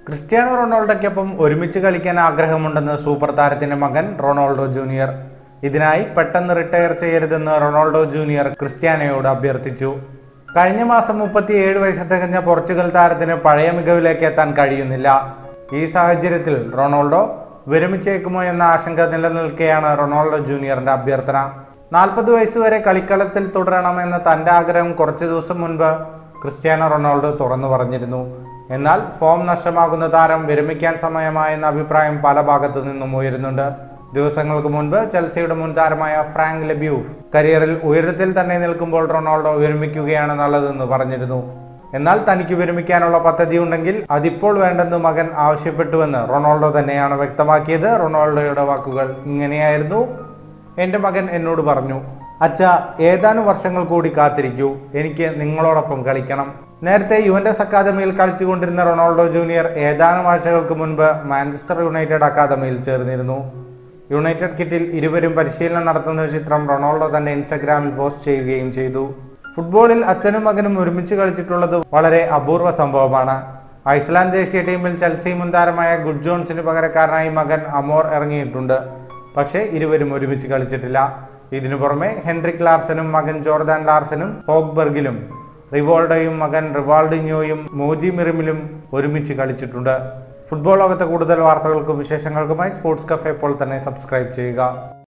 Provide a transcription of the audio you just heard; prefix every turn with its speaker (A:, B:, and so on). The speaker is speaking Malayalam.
A: ക്രിസ്ത്യാനോ റൊണാൾഡോയ്ക്കൊപ്പം ഒരുമിച്ച് കളിക്കാൻ ആഗ്രഹമുണ്ടെന്ന് സൂപ്പർ താരത്തിന്റെ മകൻ റൊണാൾഡോ ജൂനിയർ ഇതിനായി പെട്ടെന്ന് റിട്ടയർ ചെയ്യരുതെന്ന് റൊണാൾഡോ ജൂനിയർ ക്രിസ്ത്യാനോയോട് അഭ്യർത്ഥിച്ചു കഴിഞ്ഞ മാസം മുപ്പത്തിയേഴ് വയസ്സ് തികഞ്ഞ പോർച്ചുഗൽ താരത്തിന് പഴയ മികവിലേക്ക് എത്താൻ കഴിയുന്നില്ല ഈ സാഹചര്യത്തിൽ റൊണാൾഡോ വിരമിച്ചേക്കുമോ എന്ന ആശങ്ക നിലനിൽക്കെയാണ് റൊണാൾഡോ ജൂനിയറിന്റെ അഭ്യർത്ഥന നാൽപ്പത് വയസ്സ് വരെ കളിക്കളത്തിൽ തുടരണമെന്ന തന്റെ ആഗ്രഹം കുറച്ചു ദിവസം മുൻപ് ക്രിസ്ത്യാനോ റൊണാൾഡോ തുറന്നു പറഞ്ഞിരുന്നു എന്നാൽ ഫോം നഷ്ടമാകുന്ന താരം വിരമിക്കാൻ സമയമായെന്ന അഭിപ്രായം പല ഭാഗത്തു നിന്നും ഉയരുന്നുണ്ട് ദിവസങ്ങൾക്ക് മുൻപ് ചെൽസിയുടെ മുൻ താരമായ ഫ്രാങ്ക് ലെബ്യൂഫ് കരിയറിൽ ഉയരത്തിൽ തന്നെ നിൽക്കുമ്പോൾ റൊണാൾഡോ വിരമിക്കുകയാണ് നല്ലതെന്ന് പറഞ്ഞിരുന്നു എന്നാൽ തനിക്ക് വിരമിക്കാനുള്ള പദ്ധതി ഉണ്ടെങ്കിൽ അതിപ്പോൾ വേണ്ടെന്ന് മകൻ ആവശ്യപ്പെട്ടുവെന്ന് റൊണാൾഡോ തന്നെയാണ് വ്യക്തമാക്കിയത് റൊണാൾഡോയുടെ വാക്കുകൾ ഇങ്ങനെയായിരുന്നു എൻ്റെ മകൻ എന്നോട് പറഞ്ഞു അച്ഛ ഏതാനും വർഷങ്ങൾ കൂടി കാത്തിരിക്കൂ എനിക്ക് നിങ്ങളോടൊപ്പം കളിക്കണം നേരത്തെ യുവന്റസ് അക്കാദമിയിൽ കളിച്ചുകൊണ്ടിരുന്ന റൊണാൾഡോ ജൂനിയർ ഏതാനും ആഴ്ചകൾക്ക് മുൻപ് മാഞ്ചസ്റ്റർ യുണൈറ്റഡ് അക്കാദമിയിൽ ചേർന്നിരുന്നു യുണൈറ്റഡ് കിറ്റിൽ ഇരുവരും പരിശീലനം നടത്തുന്ന ചിത്രം റൊണാൾഡോ തന്റെ ഇൻസ്റ്റഗ്രാമിൽ പോസ്റ്റ് ചെയ്യുകയും ചെയ്തു ഫുട്ബോളിൽ അച്ഛനും മകനും ഒരുമിച്ച് കളിച്ചിട്ടുള്ളത് വളരെ അപൂർവ സംഭവമാണ് ഐസ്ലാൻഡ് ദേശീയ ടീമിൽ ചെൽസി മുൻ താരമായ ഗുഡ് ജോൺസിന് പകരക്കാരനായി മകൻ അമോർ ഇറങ്ങിയിട്ടുണ്ട് പക്ഷേ ഇരുവരും ഒരുമിച്ച് കളിച്ചിട്ടില്ല ഇതിനു പുറമെ ഹെൻറിക് ലാർസനും മകൻ ജോർദാൻ ലാർസനും ഹോഗ്ബർഗിലും റിവോൾഡോയും മകൻ റിവാൾഡിഞ്ഞോയും മോജി മിറിമിലും ഒരുമിച്ച് കളിച്ചിട്ടുണ്ട് ഫുട്ബോൾ ലോകത്തെ കൂടുതൽ വാർത്തകൾക്കും വിശേഷങ്ങൾക്കുമായി സ്പോർട്സ് കഫേ ഇപ്പോൾ തന്നെ സബ്സ്ക്രൈബ് ചെയ്യുക